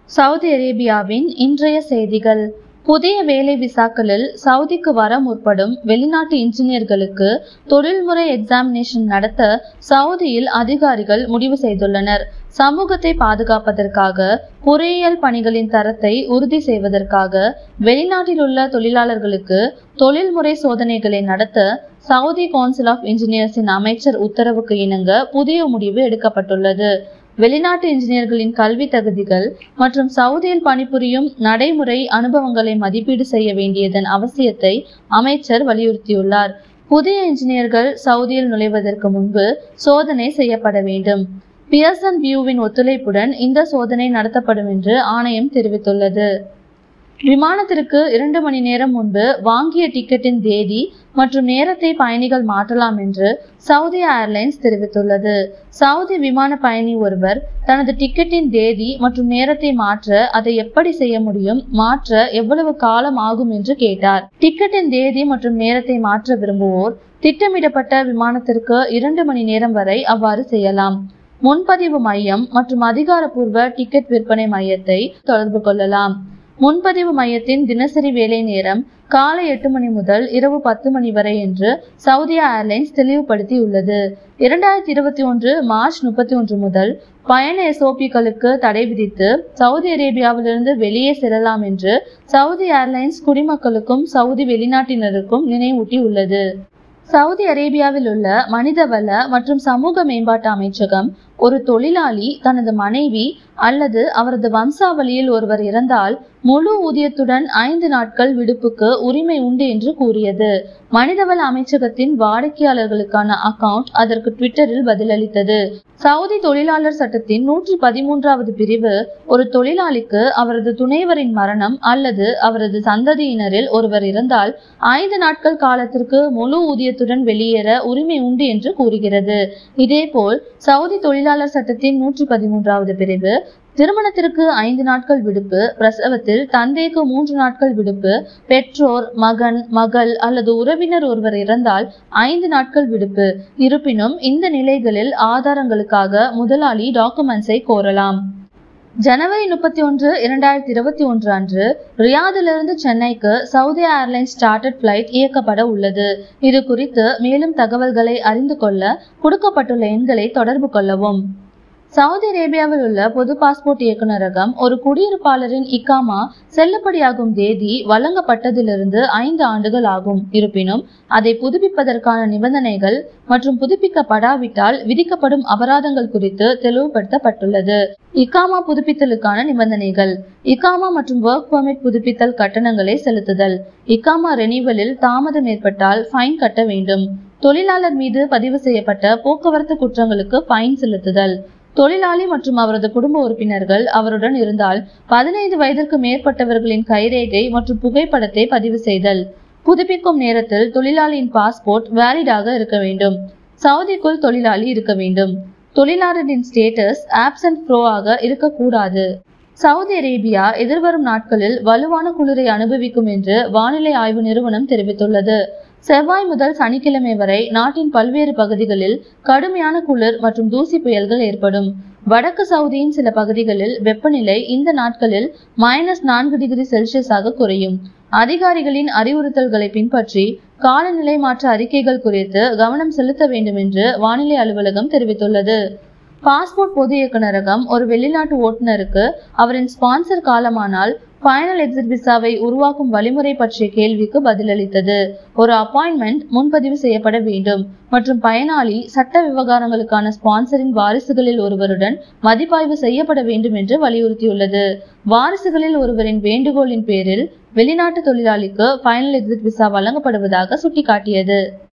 Saudi அரேபியாவின் இன்றைய செய்திகள் புதிய வேலை விசாக்களில் சவுதிக்கு வர முற்படும் வெளிநாட்டு இன்ஜினியர்களுக்கு தொழில்முறை எக்ஸாமினேஷன் நடத்த சவுதியில் அதிகாரிகள் முடிவு செய்துள்ளனர் சமூகத்தை பாதுகாப்பதற்காக பொறியியல் பணிகளின் தரத்தை உறுதி செய்வதற்காக வெளிநாட்டில் உள்ள தொழிலாளர்களுக்கு தொழில்முறை சோதனைகளை நடத்த சவுதி கவுன்சில் ஆஃப் இன்ஜினியர்ஸின் அமைச்சர் உத்தரவுக்கு இணங்க புதிய முடிவு எடுக்கப்பட்டுள்ளது வெளிநாட்டு இன்ஜினியர்களின் கல்வி தகுதிகள் மற்றும் சவுதியில் பணிபுரியும் நடைமுறை அனுபவங்களை மதிப்பீடு செய்ய வேண்டியதன் அவசியத்தை அமைச்சர் வலியுறுத்தியுள்ளார் புதிய இன்ஜினியர்கள் சவுதியில் நுழைவதற்கு முன்பு சோதனை செய்யப்பட வேண்டும் பியர்சன் வியூவின் ஒத்துழைப்புடன் இந்த சோதனை நடத்தப்படும் என்று ஆணையம் தெரிவித்துள்ளது விமானத்திற்கு இரண்டு மணி நேரம் முன்பு வாங்கிய டிக்கெட்டின் தேதி மற்றும் நேரத்தை பயணிகள் மாற்றலாம் என்று சவுதி ஏர்லைன்ஸ் தெரிவித்துள்ளது சவுதி விமான பயணி ஒருவர் தனது டிக்கெட்டின் தேதி மற்றும் நேரத்தை மாற்ற அதை எப்படி செய்ய முடியும் மாற்ற எவ்வளவு காலம் ஆகும் என்று கேட்டார் டிக்கெட்டின் தேதி மற்றும் நேரத்தை மாற்ற விரும்புவோர் திட்டமிடப்பட்ட விமானத்திற்கு இரண்டு மணி நேரம் வரை அவ்வாறு செய்யலாம் முன்பதிவு மையம் மற்றும் அதிகாரப்பூர்வ டிக்கெட் விற்பனை மையத்தை தொடர்பு கொள்ளலாம் முன்பதிவு மையத்தின் தினசரி வேலை நேரம் காலை எட்டு மணி முதல் இரவு பத்து மணி வரை என்று சவுதியா ஏர்லைன்ஸ் தெளிவுபடுத்தியுள்ளது இரண்டாயிரத்தி இருபத்தி ஒன்று மார்ச் முப்பத்தி ஒன்று முதல் பயண எஸ்ஓபிக்களுக்கு தடை விதித்து சவுதி அரேபியாவிலிருந்து வெளியே செல்லலாம் என்று சவுதி ஏர்லைன்ஸ் குடிமக்களுக்கும் சவுதி வெளிநாட்டினருக்கும் நினைவூட்டியுள்ளது சவுதி அரேபியாவில் உள்ள மனிதவள மற்றும் சமூக மேம்பாட்டு அமைச்சகம் ஒரு தொழிலாளி தனது மனைவி அல்லது அவரது வம்சாவளியில் ஒருவர் இறந்தால் முழு ஊதியத்துடன் ஐந்து நாட்கள் விடுப்புக்கு உரிமை உண்டு என்று கூறியது மனிதவள அமைச்சகத்தின் வாடிக்கையாளர்களுக்கான அக்கவுண்ட் அதற்கு ட்விட்டரில் பதிலளித்தது சவுதி தொழிலாளர் சட்டத்தின் நூற்றி பதிமூன்றாவது பிரிவு ஒரு தொழிலாளிக்கு அவரது துணைவரின் மரணம் அல்லது அவரது சந்ததியினரில் ஒருவர் இருந்தால் ஐந்து நாட்கள் காலத்திற்கு முழு ஊதியத்துடன் வெளியேற உரிமை உண்டு என்று கூறுகிறது இதேபோல் சவுதி தொழிலாளர் சட்டத்தின் நூற்றி பதிமூன்றாவது பிரிவு திருமணத்திற்கு ஐந்து நாட்கள் விடுப்பு பிரசவத்தில் தந்தைக்கு மூன்று நாட்கள் விடுப்பு பெற்றோர் மகன் மகள் அல்லது உறவினர் ஒருவர் இறந்தால் ஐந்து நாட்கள் விடுப்பு இருப்பினும் இந்த நிலைகளில் ஆதாரங்களுக்காக முதலாளி டாக்குமெண்ட்ஸை கோரலாம் ஜனவரி முப்பத்தி ஒன்று இரண்டாயிரத்தி இருபத்தி ஒன்று அன்று ரியாதிலிருந்து சென்னைக்கு சவுதி ஏர்லைன்ஸ் சார்ட்டர்ட் பிளைட் இயக்கப்பட உள்ளது இது குறித்து மேலும் தகவல்களை அறிந்து கொள்ள கொடுக்கப்பட்டுள்ள எண்களை தொடர்பு கொள்ளவும் சவுதி அரேபியாவில் உள்ள பொது பாஸ்போர்ட் இயக்குநரகம் ஒரு குடியிருப்பாளரின் இக்காமா செல்லுபடியாகும் தேதி வழங்கப்பட்டதிலிருந்து ஐந்து ஆண்டுகள் ஆகும் இருப்பினும் அதை புதுப்பிப்பதற்கான நிபந்தனைகள் மற்றும் புதுப்பிக்கப்படாவிட்டால் விதிக்கப்படும் அபராதங்கள் குறித்து தெளிவுபடுத்தப்பட்டுள்ளது இக்காமா புதுப்பித்தலுக்கான நிபந்தனைகள் இக்காமா மற்றும் ஒர்க் பெர்மிட் புதுப்பித்தல் கட்டணங்களை செலுத்துதல் இக்காமா ரெனிவலில் தாமதம் ஏற்பட்டால் ஃபைன் கட்ட வேண்டும் தொழிலாளர் மீது பதிவு செய்யப்பட்ட போக்குவரத்து குற்றங்களுக்கு ஃபைன் செலுத்துதல் தொழிலாளி மற்றும் அவரது குடும்ப உறுப்பினர்கள் அவருடன் இருந்தால் பதினைந்து வயதிற்கு மேற்பட்டவர்களின் கைரேகை மற்றும் புகைப்படத்தை பதிவு செய்தல் புதுப்பிக்கும் நேரத்தில் தொழிலாளியின் பாஸ்போர்ட் வேலிடாக இருக்க வேண்டும் சவுதிக்குள் தொழிலாளி இருக்க வேண்டும் தொழிலாளரின் ஸ்டேட்டஸ் ஆப்சன்ட் ப்ரோவாக இருக்கக்கூடாது சவுதி அரேபியா எதிர்வரும் நாட்களில் வலுவான குளிரை அனுபவிக்கும் என்று வானிலை ஆய்வு நிறுவனம் தெரிவித்துள்ளது செவ்வாய் முதல் சனிக்கிழமை வரை நாட்டின் பல்வேறு பகுதிகளில் கடுமையான குளிர் மற்றும் தூசி புயல்கள் ஏற்படும் வடக்கு சவுதியின் சில பகுதிகளில் வெப்பநிலை இந்த நாட்களில் மைனஸ் நான்கு டிகிரி செல்சியஸாக குறையும் அதிகாரிகளின் அறிவுறுத்தல்களை பின்பற்றி காலநிலை மாற்ற அறிக்கைகள் குறித்து கவனம் செலுத்த வேண்டும் என்று வானிலை அலுவலகம் தெரிவித்துள்ளது பாஸ்போர்ட் பொது இயக்குநரகம் ஒரு வெளிநாட்டு ஓட்டுநருக்கு அவரின் ஸ்பான்சர் காலமானால் ஃபைனல் எக்ஸிட் விசாவை உருவாக்கும் வழிமுறை பற்றிய கேள்விக்கு பதிலளித்தது ஒரு அப்பாயின்மெண்ட் முன்பதிவு செய்யப்பட வேண்டும் மற்றும் பயனாளி சட்ட விவகாரங்களுக்கான ஸ்பான்சரின் வாரிசுகளில் ஒருவருடன் மதிப்பாய்வு செய்யப்பட வேண்டும் என்று வலியுறுத்தியுள்ளது வாரிசுகளில் ஒருவரின் வேண்டுகோளின் பேரில் வெளிநாட்டு தொழிலாளிக்கு ஃபைனல் எக்ஸிட் விசா வழங்கப்படுவதாக சுட்டிக்காட்டியது